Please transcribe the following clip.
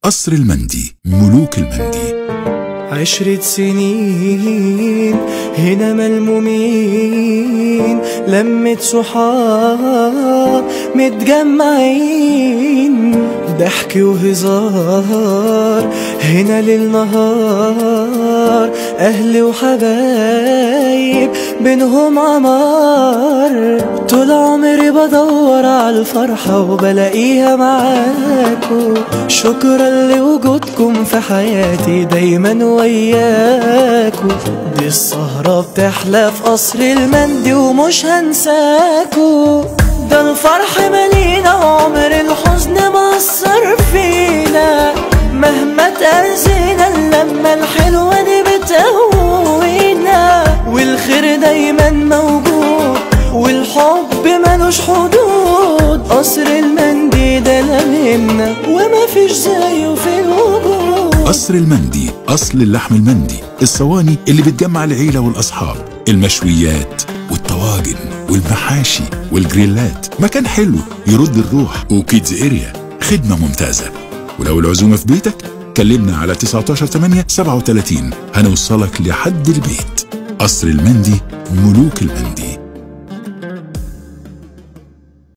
قصر المندي ملوك المندي عشرة سنين هنا ملمومين لمة صحاب متجمعين ضحك وهزار هنا للنهار أهل وحبايب بينهم عمار طول عمري بدور على الفرحة وبلاقيها معاكم شكرا لوجودكم في حياتي دايما وياكم دي السهرة بتحلى في قصر المندي ومش هنساكم ده الفرح مالينا عمر الحزن مأثر فينا مهما تأذينا اللمة الحلوة دي بتقوينا والخير دايما موجود والحب ملوش حدود قصر المندي ده لمنا وما فيش زيه في الوجود قصر المندي أصل اللحم المندي الصواني اللي بتجمع العيلة والأصحاب المشويات والطواجن والمحاشي والجريلات مكان حلو يرد الروح وكيدز اريا خدمة ممتازة ولو العزومة في بيتك كلمنا على 19 8 37 هنوصلك لحد البيت قصر المندي ملوك المندي